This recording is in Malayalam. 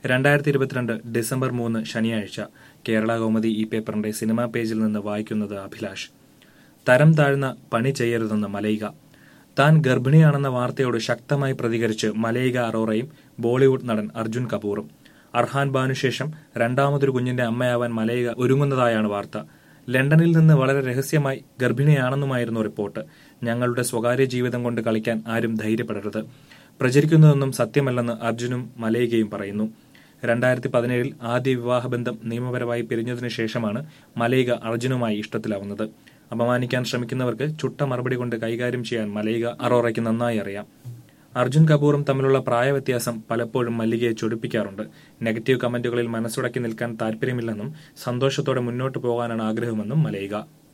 രണ്ടായിരത്തി ഇരുപത്തിരണ്ട് ഡിസംബർ മൂന്ന് ശനിയാഴ്ച കേരള കൗമുദി ഈ പേപ്പറിന്റെ സിനിമാ പേജിൽ നിന്ന് വായിക്കുന്നത് അഭിലാഷ് തരം താഴ്ന്ന പണി ചെയ്യരുതെന്ന് മലയിക താൻ ഗർഭിണിയാണെന്ന വാർത്തയോട് ശക്തമായി പ്രതികരിച്ച് മലയിക അറോറയും ബോളിവുഡ് നടൻ അർജുൻ കപൂറും അർഹാൻ ബാനു ശേഷം രണ്ടാമതൊരു കുഞ്ഞിന്റെ അമ്മയാവാൻ മലയിക ഒരുങ്ങുന്നതായാണ് വാർത്ത ലണ്ടനിൽ നിന്ന് വളരെ രഹസ്യമായി ഗർഭിണിയാണെന്നുമായിരുന്നു റിപ്പോർട്ട് ഞങ്ങളുടെ സ്വകാര്യ ജീവിതം കൊണ്ട് കളിക്കാൻ ആരും ധൈര്യപ്പെടരുത് പ്രചരിക്കുന്നതൊന്നും സത്യമല്ലെന്ന് അർജുനും മലയികയും പറയുന്നു രണ്ടായിരത്തി പതിനേഴിൽ ആദ്യ വിവാഹബന്ധം നിയമപരമായി പിരിഞ്ഞതിനു ശേഷമാണ് മലയിക അർജുനുമായി ഇഷ്ടത്തിലാവുന്നത് അപമാനിക്കാൻ ശ്രമിക്കുന്നവർക്ക് ചുട്ട മറുപടി കൊണ്ട് കൈകാര്യം ചെയ്യാൻ മലയിക അറോറയ്ക്ക് നന്നായി അറിയാം അർജുൻ കപൂറും തമ്മിലുള്ള പ്രായവ്യത്യാസം പലപ്പോഴും മല്ലികയെ ചൊടിപ്പിക്കാറുണ്ട് നെഗറ്റീവ് കമന്റുകളിൽ മനസ്സുടക്കി നിൽക്കാൻ താല്പര്യമില്ലെന്നും സന്തോഷത്തോടെ മുന്നോട്ടു പോകാനാണ് ആഗ്രഹമെന്നും മലയിക